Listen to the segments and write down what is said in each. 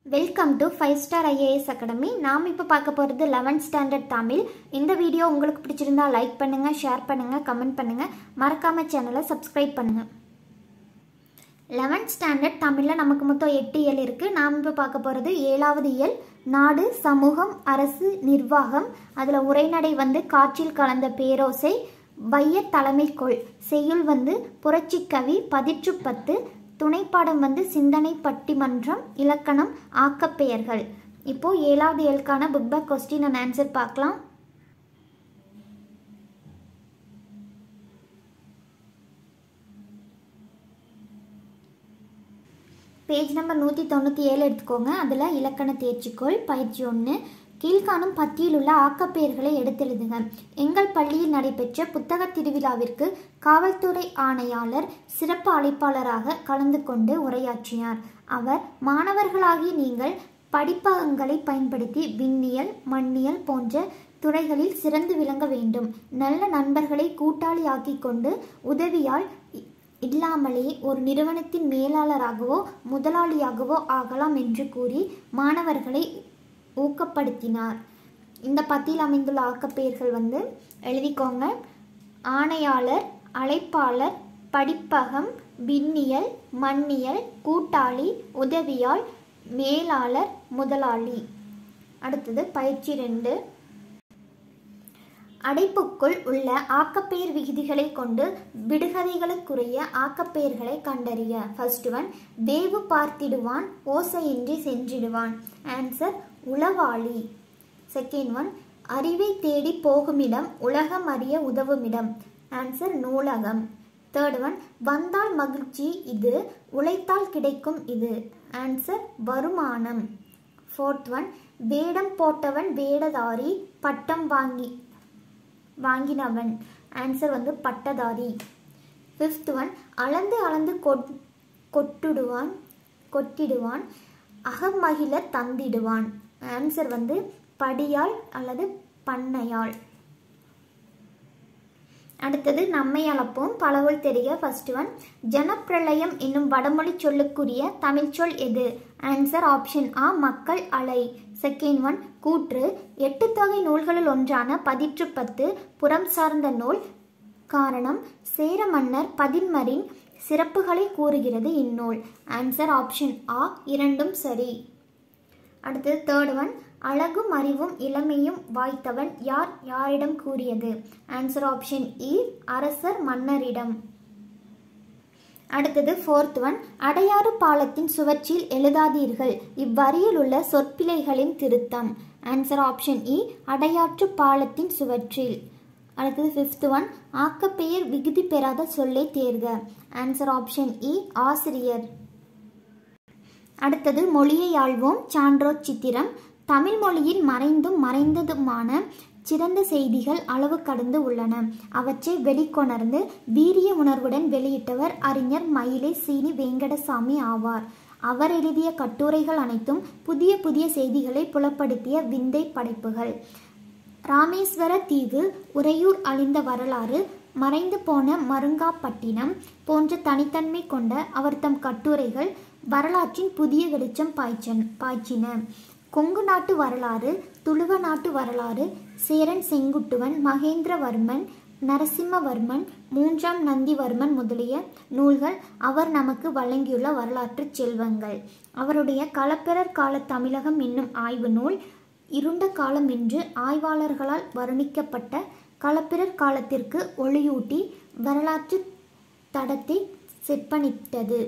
Welcome to five star IAS academy நாம் இப்போ பார்க்க போகிறது லெவன்த் ஸ்டாண்டர்ட் தமிழ் இந்த வீடியோ உங்களுக்கு பிடிச்சிருந்தா லைக் பண்ணுங்கள் ஷேர் பண்ணுங்கள் கமெண்ட் பண்ணுங்கள் மறக்காமல் சேனலை சப்ஸ்கிரைப் பண்ணுங்கள் லெவன்த் ஸ்டாண்டர்ட் தமிழில் நமக்கு மொத்தம் எட்டு இயல் இருக்குது நாம் இப்போ பார்க்க போகிறது ஏழாவது இயல் நாடு சமூகம் அரசு நிர்வாகம் அதில் உரைநடை வந்து காற்றில் கலந்த பேரோசை வைய தலைமைக்கோள் செய்யுள் வந்து புரட்சிக்கவி பதிற்று பத்து துணைப்பாடம் வந்து சிந்தனை பட்டிமன்றம் இலக்கணம் ஆக்கப்பெயர்கள் இப்போ ஏழாவது இயலுக்கான book back question and answer பார்க்கலாம் பேஜ் நம்பர் நூற்றி தொண்ணூற்றி ஏழு எடுத்துக்கோங்க அதில் இலக்கண தேர்ச்சிக்கோள் பயிற்சி ஒன்று கீழ்காணும் பத்தியில் உள்ள ஆக்கப்பெயர்களை எடுத்தெழுதுங்க எங்கள் பள்ளியில் நடைபெற்ற புத்தக திருவிழாவிற்கு காவல்துறை ஆணையாளர் சிறப்பு அழைப்பாளராக கலந்து கொண்டு உரையாற்றினார் அவர் மாணவர்களாகி நீங்கள் படிப்பகங்களை பயன்படுத்தி விண்ணியல் மண்ணியல் போன்ற துறைகளில் சிறந்து விளங்க வேண்டும் நல்ல நண்பர்களை கூட்டாளியாக்கி கொண்டு உதவியால் இல்லாமலே ஒரு நிறுவனத்தின் மேலாளராகவோ முதலாளியாகவோ ஆகலாம் என்று கூறி மாணவர்களை ஊக்கப்படுத்தினார் இந்த பத்தியில் அமைந்துள்ள ஆக்கப்பெயர்கள் வந்து எழுதிக்கோங்க ஆணையாளர் அழைப்பாளர் படிப்பகம் விண்ணியல் மண்ணியல் கூட்டாளி உதவியால் மேலாளர் முதலாளி அடுத்தது பயிற்சி ரெண்டு அடைப்புக்குள் உள்ள ஆக்கப்பெயர் விகுதிகளை கொண்டு விடுகதைகளுக்குரிய ஆக்கப்பெயர்களை கண்டறிய ஃபர்ஸ்ட் ஒன் வேவு பார்த்திடுவான் ஓசையின்றி சென்றிடுவான் ஆன்சர் உளவாளி செகண்ட் ஒன் அறிவை தேடி போகுமிடம் உலகம் அறிய உதவுமிடம் ஆன்சர் நூலகம் தேர்ட் ஒன் வந்தால் மகிழ்ச்சி இது உழைத்தால் கிடைக்கும் இது ஆன்சர் வருமானம் ஃபோர்த் ஒன் வேடம் போட்டவன் வேடதாரி பட்டம் வாங்கி வாங்கினவன் ஆன்சர் வந்து பட்டதாரி ஃபிஃப்த் ஒன் அளந்து அளந்து கொட் கொட்டுடுவான் கொட்டிடுவான் அகமகிழ தந்திடுவான் ஆன்சர் வந்து படியால் அல்லது பண்ணையால் அடுத்தது நம்மை அளப்போம் பலவொல் தெரிக ஃபர்ஸ்ட் ஒன் ஜனப்பிரளயம் என்னும் வடமொழி சொல்லுக்குரிய தமிழ் சொல் எது ஆன்சர் ஆப்ஷன் ஆ மக்கள் அலை செகண்ட் ஒன் கூற்று எட்டு தொகை நூல்களில் ஒன்றான பதிற்று பத்து புறம் சார்ந்த நூல் காரணம் சேர மன்னர் பதின்மரின் சிறப்புகளை கூறுகிறது இந்நூல் ஆன்சர் ஆப்ஷன் ஆ இரண்டும் சரி அடுத்தது தேர்ட் ஒன் அழகும் அறிவும் இளமையும் வாய்த்தவன் யார் யாரிடம் கூறியது ஆன்சர் ஆப்ஷன் இ அரசர் மன்னரிடம் அடுத்தது ஃபோர்த் ஒன் அடையாறு பாலத்தின் சுவற்றில் எழுதாதீர்கள் இவ்வரியில் உள்ள சொற்பிழைகளின் திருத்தம் ஆன்சர் ஆப்ஷன் இ அடையாற்று பாலத்தின் சுவற்றில் அடுத்தது ஃபிஃப்த் ஒன் ஆக்கப்பெயர் விகுதி பெறாத சொல்லை தேர்க ஆன்சர் ஆப்ஷன் இ ஆசிரியர் அடுத்தது மொழியை ஆழ்வோம் சான்றோர் சித்திரம் தமிழ் மொழியில் மறைந்தும் மறைந்ததுமான சிறந்த செய்திகள் அளவு கடந்து உள்ளன அவற்றை வெளிக்கொணர்ந்து வீரிய உணர்வுடன் வெளியிட்டவர் அறிஞர் மயிலை சீனி வெங்கடசாமி ஆவார் அவர் எழுதிய கட்டுரைகள் அனைத்தும் புதிய புதிய செய்திகளை புலப்படுத்திய விந்தை படைப்புகள் ராமேஸ்வர தீவு உறையூர் அழிந்த வரலாறு மறைந்து போன மருங்காப்பட்டினம் போன்ற தனித்தன்மை கொண்ட அவர் தம் கட்டுரைகள் வரலாற்றின் புதிய வெளிச்சம் பாய்ச்சன் பாய்ச்சின கொங்கு நாட்டு வரலாறு துளுவ நாட்டு வரலாறு சேரன் செங்குட்டுவன் மகேந்திரவர்மன் நரசிம்மவர்மன் மூன்றாம் நந்திவர்மன் முதலிய நூல்கள் அவர் நமக்கு வழங்கியுள்ள வரலாற்று செல்வங்கள் அவருடைய களப்பிரர் கால தமிழகம் என்னும் ஆய்வு நூல் இருண்ட காலம் என்று ஆய்வாளர்களால் வர்ணிக்கப்பட்ட களப்பிரர் காலத்திற்கு ஒளியூட்டி வரலாற்று தடத்தை செப்பனிட்டது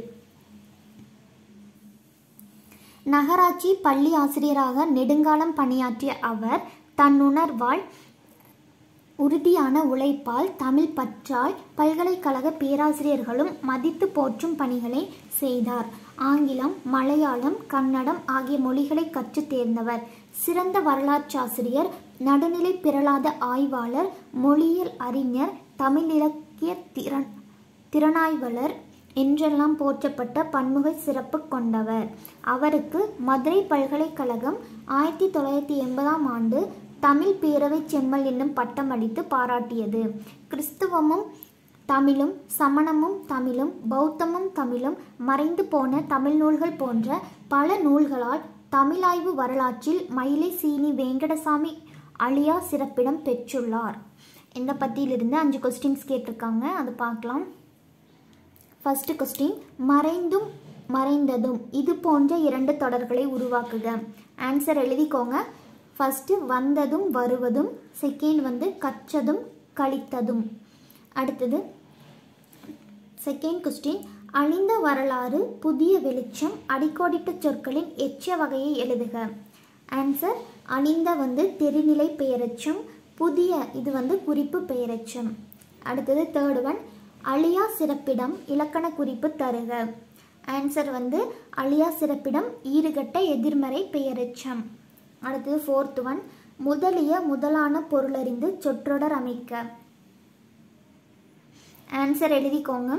நகராட்சி பள்ளி ஆசிரியராக நெடுங்காலம் பணியாற்றிய அவர் தன் உணர்வால் உறுதியான உழைப்பால் தமிழ் பற்றால் பல்கலைக்கழக பேராசிரியர்களும் மதித்து போற்றும் பணிகளை செய்தார் ஆங்கிலம் மலையாளம் கன்னடம் ஆகிய மொழிகளை கற்றுத் தேர்ந்தவர் சிறந்த வரலாற்றாசிரியர் நடுநிலை பிறளாத ஆய்வாளர் மொழியியல் அறிஞர் தமிழ் இலக்கிய திறன் திறனாய்வாளர் என்றெல்லாம் போற்றப்பட்ட பன்முக சிறப்பு கொண்டவர் அவருக்கு மதுரை பல்கலைக்கழகம் ஆயிரத்தி தொள்ளாயிரத்தி எண்பதாம் ஆண்டு தமிழ் பேரவை செம்மல் என்னும் பட்டம் அளித்து பாராட்டியது கிறிஸ்துவமும் தமிழும் சமணமும் தமிழும் பௌத்தமும் தமிழும் மறைந்து போன தமிழ் நூல்கள் போன்ற பல நூல்களால் தமிழாய்வு வரலாற்றில் மயிலை சீனி வெங்கடசாமி அழியா சிறப்பிடம் பெற்றுள்ளார் இந்த பத்தியிலிருந்து அஞ்சு கொஸ்டின்ஸ் கேட்டிருக்காங்க அதை பார்க்கலாம் ஃபர்ஸ்ட் கொஸ்டின் மறைந்தும் மறைந்ததும் இது போன்ற இரண்டு தொடர்களை உருவாக்குக ஆன்சர் எழுதிக்கோங்க ஃபஸ்ட்டு வந்ததும் வருவதும் செகண்ட் வந்து கற்றதும் கழித்ததும் அடுத்தது செகண்ட் கொஸ்டின் அழிந்த வரலாறு புதிய வெளிச்சம் அடிக்கோடிட்ட சொற்களின் எச்ச வகையை எழுதுக ஆன்சர் அழிந்த வந்து தெரிநிலை பெயரெச்சம் புதிய இது வந்து குறிப்பு பெயரெச்சம் அடுத்தது தேர்ட் ஒன் அழியா சிறப்பிடம் இலக்கண குறிப்பு தருக ஆன்சர் வந்து அழியா சிறப்பிடம் ஈறுகட்ட எதிர்மறை பெயரெச்சம் அடுத்தது ஃபோர்த் ஒன் முதலிய முதலான பொருளறிந்து சொற்றொடர் அமைக்க ஆன்சர் எழுதிக்கோங்க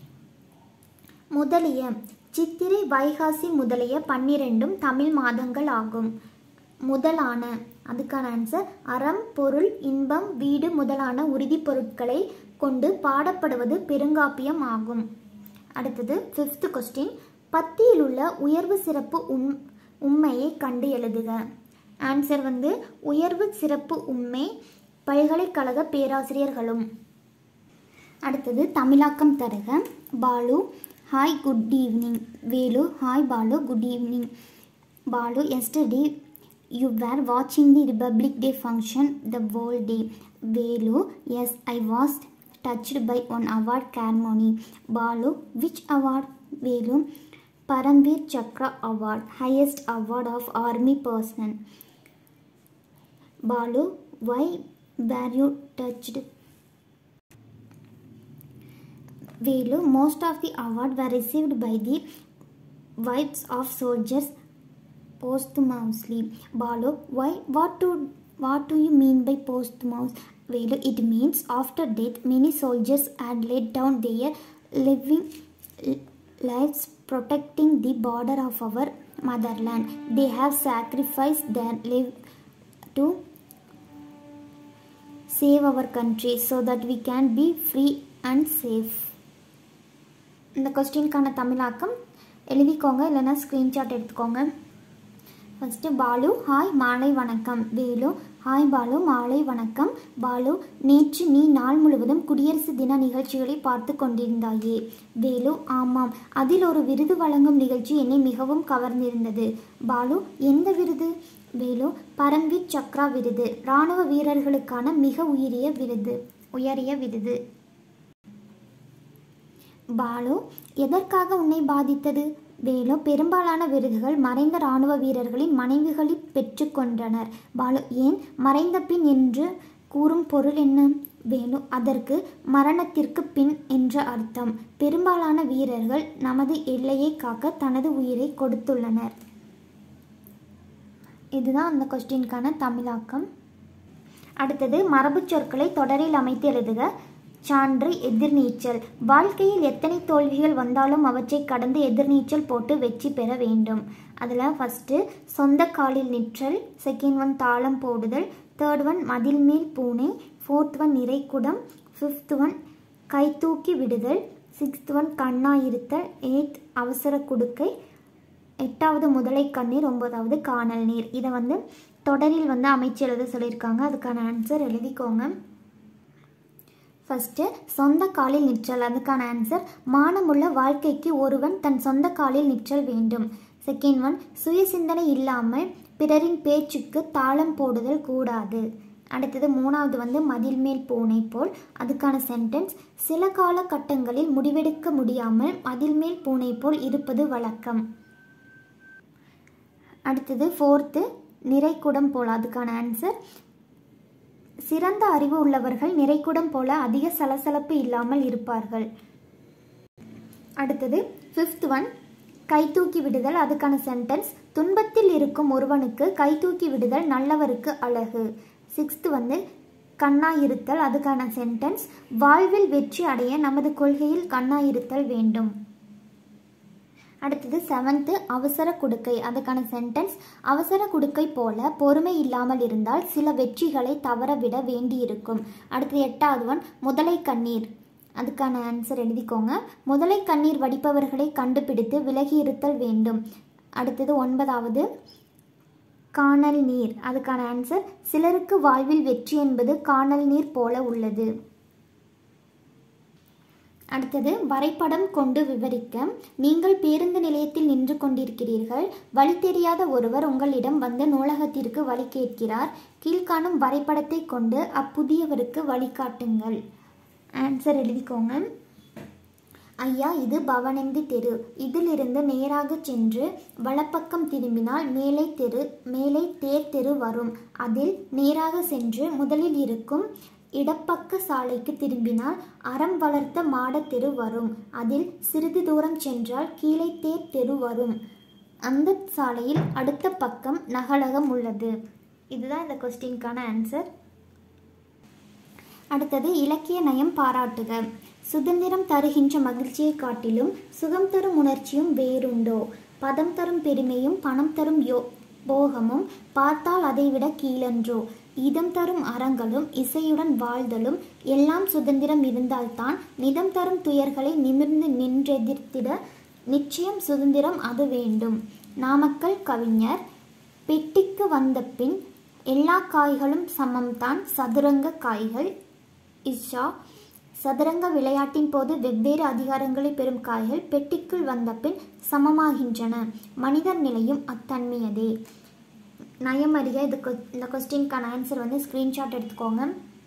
முதலிய சித்திரை வைகாசி முதலிய பன்னிரெண்டும் தமிழ் மாதங்கள் ஆகும் முதலான அதுக்கான ஆன்சர் அறம் பொருள் இன்பம் வீடு முதலான உறுதிப் பொருட்களை கொண்டு பாடப்படுவது பெருங்காப்பியம் ஆகும் அடுத்தது ஃபிஃப்த் கொஸ்டின் பத்தியில் உள்ள உயர்வு சிறப்பு உம் உண்மையை கண்டு எழுதுக ஆன்சர் வந்து உயர்வு சிறப்பு உண்மை பல்கலைக்கழக பேராசிரியர்களும் அடுத்தது தமிழாக்கம் தருக Balu hi good evening Velu hi Balu good evening Balu yesterday you வேர் வாட்சிங் தி republic day function the world day Velu S I was touched by one award கேர்மோனி Balu which award Velu Paramvir Chakra award highest award of army person Balu why where you touched Velu, most of the award were received by the wives of soldiers posthumously. Balu, why? What do what do you mean by posthumous? Velu, it means after death, many soldiers had laid down their living lives protecting the border of our motherland. They have sacrificed their life to save our country so that we can be free and safe. இந்த கொஸ்டினுக்கான தமிழாக்கம் எழுதிக்கோங்க இல்லைன்னா screenshot எடுத்துக்கோங்க first Balu hi மாலை வணக்கம் Velu hi Balu மாலை வணக்கம் பாலு நேற்று நீ நாள் முழுவதும் குடியரசு தின நிகழ்ச்சிகளை பார்த்து கொண்டிருந்தாயே வேலு ஆமாம் அதில் ஒரு விருது வழங்கும் நிகழ்ச்சி என்னை மிகவும் கவர்ந்திருந்தது பாலு எந்த விருது வேலு பரம்வீர் சக்ரா விருது இராணுவ வீரர்களுக்கான மிக உயரிய விருது உயரிய விருது பாலு எதற்காக உன்னை பாதித்தது வேலு பெரும்பாலான விருதுகள் மறைந்த இராணுவ வீரர்களின் மனைவிகளில் பெற்றுக்கொண்டனர் பாலு ஏன் மறைந்த பின் என்று கூறும் பொருள் என்ன வேணு அதற்கு மரணத்திற்கு பின் என்ற அர்த்தம் பெரும்பாலான வீரர்கள் நமது எல்லையை காக்க தனது உயிரை கொடுத்துள்ளனர் இதுதான் அந்த கொஸ்டினுக்கான தமிழாக்கம் அடுத்தது மரபுச் சொற்களை தொடரில் அமைத்து எழுதுக சான்று எதிர்நீச்சல் வாழ்க்கையில் எத்தனை தோல்விகள் வந்தாலும் அவற்றை கடந்து எதிர்நீச்சல் போட்டு வெற்றி பெற வேண்டும் அதில் ஃபஸ்ட்டு சொந்த காலில் நிற்றல் செகண்ட் ஒன் தாளம் போடுதல் தேர்ட் ஒன் மதில் மேல் பூனை ஃபோர்த் ஒன் நிறைக்குடம் ஃபிஃப்த் ஒன் கை தூக்கி விடுதல் சிக்ஸ்த் ஒன் கண்ணாயிருத்தல் எயித் அவசர குடுக்கை எட்டாவது முதலை கண்ணீர் ஒன்பதாவது காணல் நீர் இதை வந்து தொடரில் வந்து அமைச்சு எழுத சொல்லியிருக்காங்க அதுக்கான ஆன்சர் எழுதிக்கோங்க ஃபஸ்ட்டு சொந்த காலில் நிற்றல் அதுக்கான ஆன்சர் மானமுள்ள வாழ்க்கைக்கு ஒருவன் தன் சொந்த காலில் நிற்றல் வேண்டும் செகண்ட் ஒன் சுய சிந்தனை இல்லாமல் பிறரின் பேச்சுக்கு தாளம் போடுதல் கூடாது அடுத்தது மூணாவது வந்து மதில் மேல் பூனை போல் அதுக்கான சென்டென்ஸ் சில காலகட்டங்களில் முடிவெடுக்க முடியாமல் மதில் மேல் பூனை போல் இருப்பது வழக்கம் அடுத்தது ஃபோர்த்து நிறைக்குடம் போல் அதுக்கான ஆன்சர் சிறந்த அறிவு உள்ளவர்கள் நிறைக்குடம் போல அதிக சலசலப்பு இல்லாமல் இருப்பார்கள் அடுத்தது ஃபிஃப்த் ஒன் கை தூக்கி விடுதல் அதுக்கான சென்டென்ஸ் துன்பத்தில் இருக்கும் ஒருவனுக்கு கை தூக்கி விடுதல் நல்லவருக்கு அழகு சிக்ஸ்த் வந்து கண்ணாயிருத்தல் அதுக்கான சென்டென்ஸ் வாழ்வில் வெற்றி அடைய நமது கொள்கையில் கண்ணாயிருத்தல் வேண்டும் அடுத்தது செவன்த்து அவசர குடுக்கை அதுக்கான சென்டென்ஸ் அவசர குடுக்கை போல பொறுமை இல்லாமல் இருந்தால் சில வெற்றிகளை தவறவிட வேண்டியிருக்கும் அடுத்தது எட்டாவது ஒன் முதலை கண்ணீர் அதுக்கான ஆன்சர் எழுதிக்கோங்க முதலை கண்ணீர் வடிப்பவர்களை கண்டுபிடித்து விலகி இருத்தல் வேண்டும் அடுத்தது ஒன்பதாவது காணல் நீர் அதுக்கான ஆன்சர் சிலருக்கு வாழ்வில் வெற்றி என்பது காணல் நீர் போல உள்ளது அடுத்தது வரைபடம் கொண்டு விவரிக்க நீங்கள் பேருந்து நிலையத்தில் நின்று கொண்டிருக்கிறீர்கள் வழி தெரியாத ஒருவர் உங்களிடம் வந்து நூலகத்திற்கு வழி கேட்கிறார் கீழ்காணும் வரைபடத்தை கொண்டு அப்புதியவருக்கு வழிகாட்டுங்கள் ஆன்சர் எழுதிக்கோங்க ஐயா இது பவனந்தி தெரு இதிலிருந்து நேராக சென்று வலப்பக்கம் திரும்பினால் மேலை தெரு மேலை தேர் தெரு வரும் அதில் நேராக சென்று முதலில் இருக்கும் இடப்பக்க சாலைக்கு திரும்பினால் அறம் வளர்த்த மாடத் தெரு வரும் அதில் சிறிது தூரம் சென்றால் கீழே தேர் தெரு வரும் அந்த சாலையில் அடுத்த பக்கம் நகலகம் உள்ளது இதுதான் இந்த கொஸ்டினுக்கான ஆன்சர் அடுத்தது இலக்கிய நயம் பாராட்டுக சுதந்திரம் தருகின்ற மகிழ்ச்சியை காட்டிலும் சுகம் தரும் உணர்ச்சியும் வேறுண்டோ பதம் தரும் பெருமையும் பணம் தரும் யோ போகமும் பார்த்தால் அதைவிட கீழன்றோ இதம் தரும் அறங்களும் இசையுடன் வாழ்தலும் எல்லாம் சுதந்திரம் இருந்தால்தான் நிதம் தரும் துயர்களை நிமிர்ந்து நின்றெதிர்த்திட நிச்சயம் சுதந்திரம் அது வேண்டும் நாமக்கல் கவிஞர் பெட்டிக்கு வந்த பின் எல்லா காய்களும் சமம்தான் சதுரங்க காய்கள் இஷா சதுரங்க விளையாட்டின் போது வெவ்வேறு அதிகாரங்களை பெறும் காய்கள் பெட்டிக்குள் வந்த பின் சமமாகின்றன மனிதர் நிலையும் அத்தன்மையதே நயமறிக இது கொ- இந்த கொஸ்டினுக்கான ஆன்சர் வந்து ஸ்க்ரீன்ஷாட் எடுத்துக்கோங்க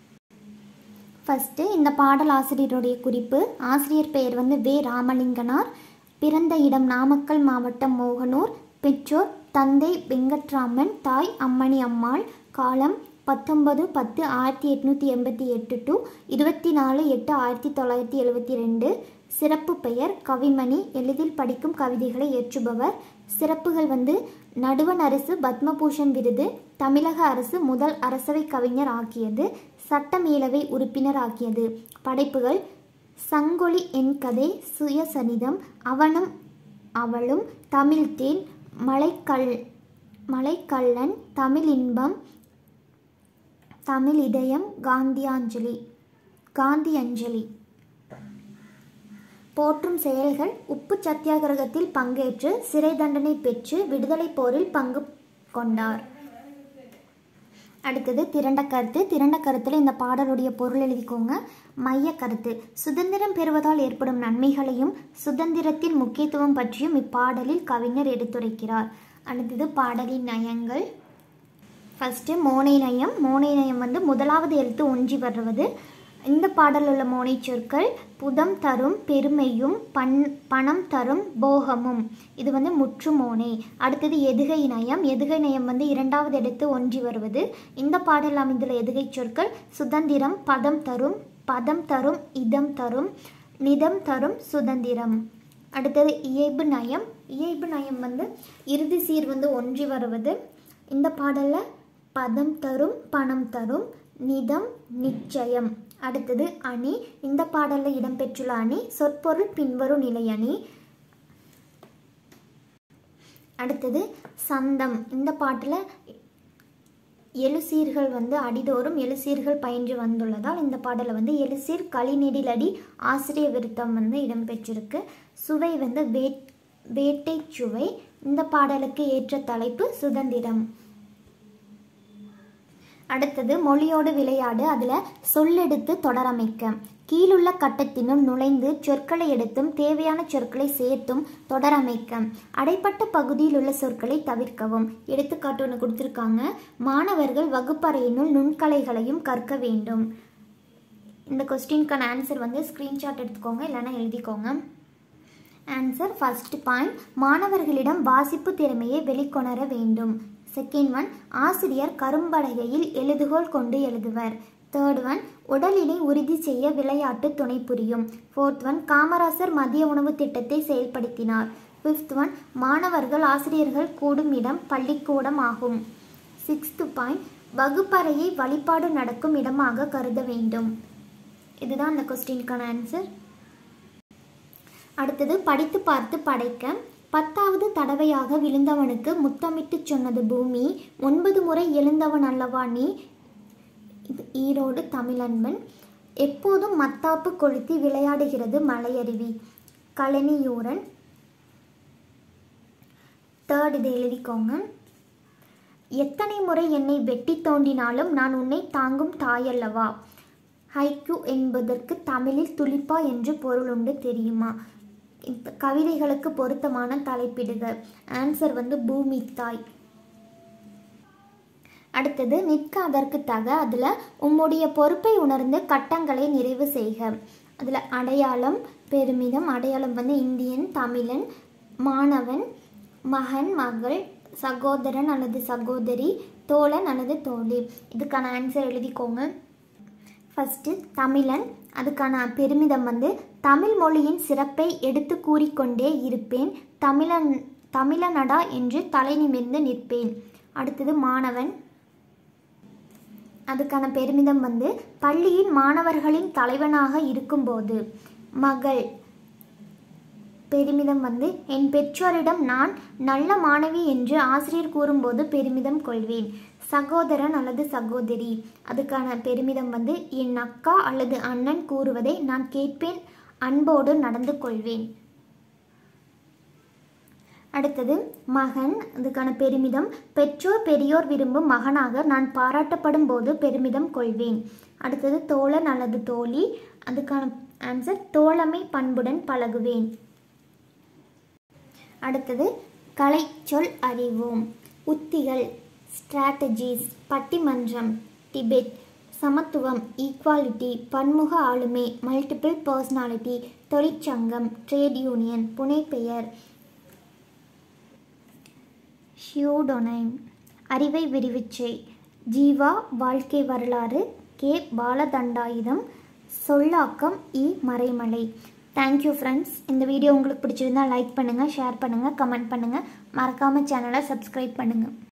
ஃபஸ்ட்டு இந்த பாடல் ஆசிரியருடைய குறிப்பு ஆசிரியர் பெயர் வந்து வே ராமலிங்கனார் பிறந்த இடம் நாமக்கல் மாவட்டம் மோகனூர் பெற்றோர் தந்தை வெங்கட்ராமன் தாய் அம்மணி அம்மாள் காலம் பத்தொன்பது பத்து ஆயிரத்தி எட்நூற்றி எண்பத்தி எட்டு டு இருபத்தி நாலு எட்டு ஆயிரத்தி தொள்ளாயிரத்தி எழுபத்தி ரெண்டு சிறப்பு பெயர் கவிமணி எளிதில் படிக்கும் கவிதைகளை ஏற்றுபவர் சிறப்புகள் வந்து நடுவண் அரசு பத்மபூஷன் விருது தமிழக அரசு முதல் அரசவை கவிஞர் ஆக்கியது சட்டமேலவை உறுப்பினர் ஆக்கியது படைப்புகள் சங்கொலி என் கதை சுயசனிதம் அவனும் அவளும் தமிழ்தேன் மலைக்கல் மலைக்கல்லன் தமிழ் இன்பம் தமிழ் இதயம் காந்தியாஞ்சலி காந்தி அஞ்சலி போற்றும் செயல்கள் உப்பு சத்தியாகிரகத்தில் பங்கேற்று சிறை தண்டனை பெற்று விடுதலை போரில் பங்கு கொண்டார் அடுத்தது திரண்ட கருத்து திரண்ட கருத்தில் இந்த பாடலுடைய பொருள் எழுதிக்கோங்க மைய கருத்து சுதந்திரம் பெறுவதால் ஏற்படும் நன்மைகளையும் சுதந்திரத்தின் முக்கியத்துவம் பற்றியும் இப்பாடலில் கவிஞர் எடுத்துரைக்கிறார் அடுத்தது பாடலின் நயங்கள் ஃபஸ்ட்டு மோனை நயம் மோனை நயம் வந்து முதலாவது எழுத்து ஒன்றி வருவது இந்த பாடலில் உள்ள மோனை சொற்கள் புதம் தரும் பெருமையும் பண் பணம் தரும் போகமும் இது வந்து முற்று மோனை அடுத்தது எதுகை நயம் எதுகை நயம் வந்து இரண்டாவது எழுத்து ஒன்றி வருவது இந்த பாடலில் அமைந்துள்ள எதுகை சொற்கள் சுதந்திரம் பதம் தரும் பதம் தரும் இதம் தரும் நிதம் தரும் சுதந்திரம் அடுத்தது இயைபு நயம் இயைபு நயம் வந்து இறுதி சீர் வந்து ஒன்றி வருவது இந்த பாடலில் பதம் தரும் பணம் தரும் நிதம் நிச்சயம் அடுத்தது அணி இந்த பாடலில் இடம்பெற்றுள்ள அணி சொற்பொருள் பின்வரும் நிலை அணி அடுத்தது சந்தம் இந்த பாட்டில் எழுசீர்கள் வந்து அடிதோறும் எழுசீர்கள் பயின்று வந்துள்ளதால் இந்த பாடலில் வந்து எழுசீர் களிநெடிலடி ஆசிரிய விருத்தம் வந்து இடம்பெற்றிருக்கு சுவை வந்து வேட் வேட்டை சுவை இந்த பாடலுக்கு ஏற்ற தலைப்பு சுதந்திரம் அடுத்தது மொழியோடு விளையாடு அதில் சொல்லெடுத்து தொடரமைக்க கீழுள்ள கட்டத்தினுள் நுழைந்து சொற்களை எடுத்தும் தேவையான சொற்களை சேர்த்தும் தொடரமைக்க அடைப்பட்ட பகுதியில் உள்ள சொற்களை தவிர்க்கவும் எடுத்துக்காட்டு ஒன்று கொடுத்துருக்காங்க மாணவர்கள் வகுப்பறையினுள் நுண்கலைகளையும் கற்க வேண்டும் இந்த கொஸ்டினுக்கான ஆன்சர் வந்து ஸ்க்ரீன்ஷாட் எடுத்துக்கோங்க இல்லைன்னா எழுதிக்கோங்க ஆன்சர் ஃபர்ஸ்ட் பாயிண்ட் மாணவர்களிடம் வாசிப்பு திறமையை வெளிக்கொணர வேண்டும் செகண்ட் ஒன் ஆசிரியர் கரும்பலகையில் எழுதுகோல் கொண்டு எழுதுவர் தேர்ட் ஒன் உடலினை உறுதி செய்ய விளையாட்டு துணை புரியும் ஃபோர்த் ஒன் காமராசர் மதிய உணவு திட்டத்தை செயல்படுத்தினார் ஃபிஃப்த் ஒன் மாணவர்கள் ஆசிரியர்கள் கூடும் இடம் பள்ளிக்கூடம் ஆகும் சிக்ஸ்த் பாயிண்ட் வகுப்பறையை வழிபாடு நடக்கும் இடமாக கருத வேண்டும் இதுதான் அந்த கொஸ்டினுக்கான ஆன்சர் அடுத்தது படித்து பார்த்து படைக்க பத்தாவது தடவையாக விழுந்தவனுக்கு முத்தமிட்டு சொன்னது பூமி ஒன்பது முறை எழுந்தவன் அல்லவா நீ இது ஈரோடு தமிழன்பன் எப்போதும் மத்தாப்பு கொளுத்தி விளையாடுகிறது மலையருவி கழனியூரன் தேர்ட் இதை எழுதிக்கோங்க எத்தனை முறை என்னை வெட்டி தோண்டினாலும் நான் உன்னை தாங்கும் தாயல்லவா ஹைக்கு என்பதற்கு தமிழில் துளிப்பா என்று பொருளுண்டு தெரியுமா இப்ப கவிதைகளுக்கு பொருத்தமான தலைப்பிடுக ஆன்சர் வந்து பூமி தாய் அடுத்தது நிற்க அதற்கு தக அதில் உம்முடைய பொறுப்பை உணர்ந்து கட்டங்களை நிறைவு செய்க அதில் அடையாளம் பெருமிதம் அடையாளம் வந்து இந்தியன் தமிழன் மாணவன் மகன் மகள் சகோதரன் அல்லது சகோதரி தோழன் அல்லது தோழி இதுக்கான ஆன்சர் எழுதிக்கோங்க ஃபஸ்ட்டு தமிழன் அதுக்கான பெருமிதம் வந்து தமிழ் மொழியின் சிறப்பை எடுத்து கூறிக்கொண்டே இருப்பேன் தமிழன் தமிழனடா என்று தலை நிமிர்ந்து நிற்பேன் அடுத்தது மாணவன் அதுக்கான பெருமிதம் வந்து பள்ளியின் மாணவர்களின் தலைவனாக இருக்கும்போது மகள் பெருமிதம் வந்து என் பெற்றோரிடம் நான் நல்ல மாணவி என்று ஆசிரியர் கூறும்போது பெருமிதம் கொள்வேன் சகோதரன் அல்லது சகோதரி அதுக்கான பெருமிதம் வந்து என் அக்கா அல்லது அண்ணன் கூறுவதை நான் கேட்பேன் அன்போடு நடந்து கொள்வேன் அடுத்தது மகன் அதுக்கான பெருமிதம் பெற்றோர் பெரியோர் விரும்பும் மகனாக நான் பாராட்டப்படும் போது பெருமிதம் கொள்வேன் அடுத்தது தோழன் அல்லது தோழி அதுக்கான ஆன்சர் தோழமை பண்புடன் பழகுவேன் அடுத்தது கலைச்சொல் அறிவோம் உத்திகள் ஸ்ட்ராட்டஜிஸ் பட்டிமன்றம் டிபேட் சமத்துவம் ஈக்குவாலிட்டி பன்முக ஆளுமை மல்டிபிள் பர்சனாலிட்டி தொழிற்சங்கம் ட்ரேட் யூனியன் புனைப்பெயர் ஷியோடொனைம் அறிவை விரிவிச்சை ஜீவா வாழ்க்கை வரலாறு கே பாலதண்டாயுதம் சொல்லாக்கம் இ மறைமலை தேங்க்யூ ஃப்ரெண்ட்ஸ் இந்த வீடியோ உங்களுக்கு பிடிச்சிருந்தா லைக் பண்ணுங்கள் ஷேர் பண்ணுங்கள் கமெண்ட் பண்ணுங்கள் மறக்காமல் சேனலை சப்ஸ்கிரைப் பண்ணுங்கள்